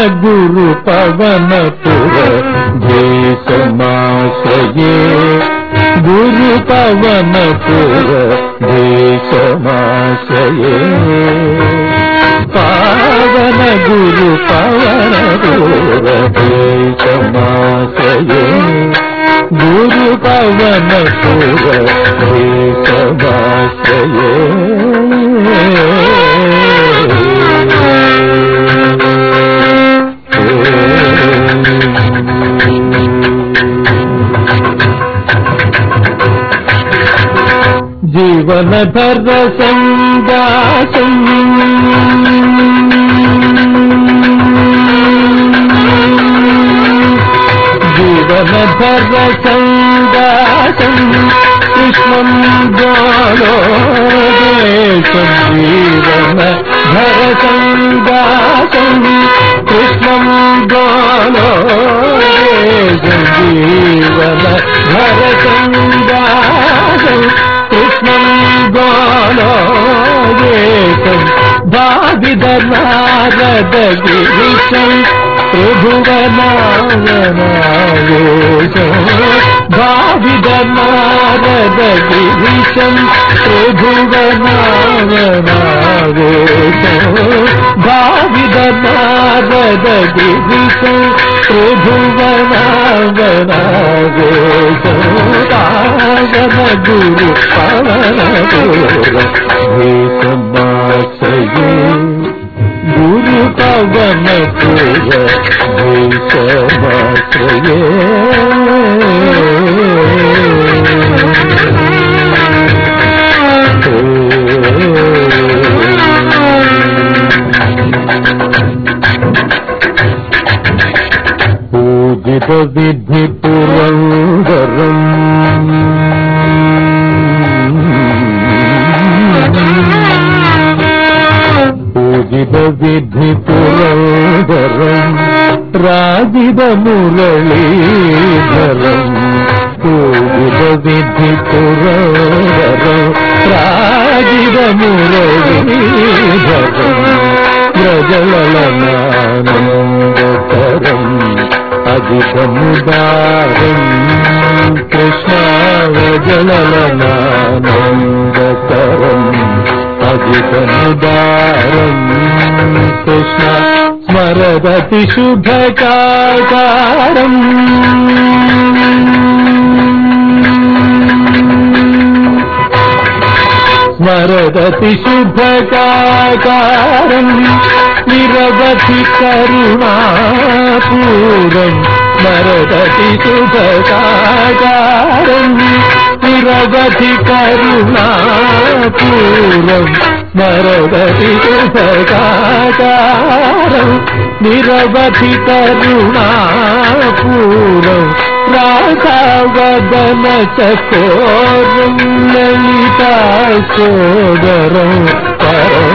గురు పవన పుర దేశమాశ్రయే గురు పవన పుర దేశమాశ్రయే పావన గురు పవన పుర దేశమాశ్రయే గురు పవన పుర జీవనధర సందాసం జీవనధర సందాసం కృష్ణం గోలోదేశం జీవన ధర సందాసం కృష్ణం గోలోదేశం జీవన ధర సందాసం కృష్ణం గోలోదేశం భావిద నారద గిరిశం ప్రభువనావనావేశం భావిద నారద గిరిశం ప్రభువనావనావేశం భావిద నారద గిరిశం ప్రభువనావనావేశం పావన గురు పవన భీషమాశ్రయే గురు పవన పూజ భీషమాశ్రయే పూజిత విధి పురందరం పూజిత విధి పురందరం రాజిద మురళీధరం పూజిత విధి పురందరం రాజిద మురళీధరం ప్రజలనానందకరం అధికముదారం కృష్ణ ప్రజలనానందకరం అధికముదారం కృష్ణ స్మరదతి శుభకారం స్మరదతి శుభకారం నిరవధి కరుణాపూరం స్మరదతి శుభకారం నిరవధి కరుణాపూరం స్మరదతి శుభకారం నిరవధి కరుణాపూరం రాఘవదన చకోరం లలితా సోదరం పరం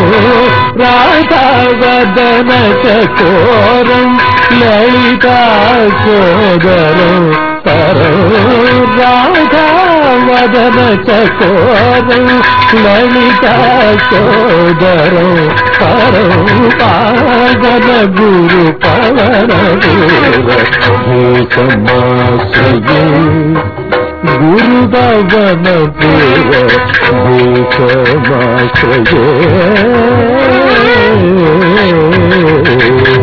రాఘవదన చకోరం లలితా సోదరం పరం రాఘవదన చకోరం లలితా సోదరం పరం పావన గురు పవన భూషమాశ్రయే గురు పవన పూర భూషమాశ్రయే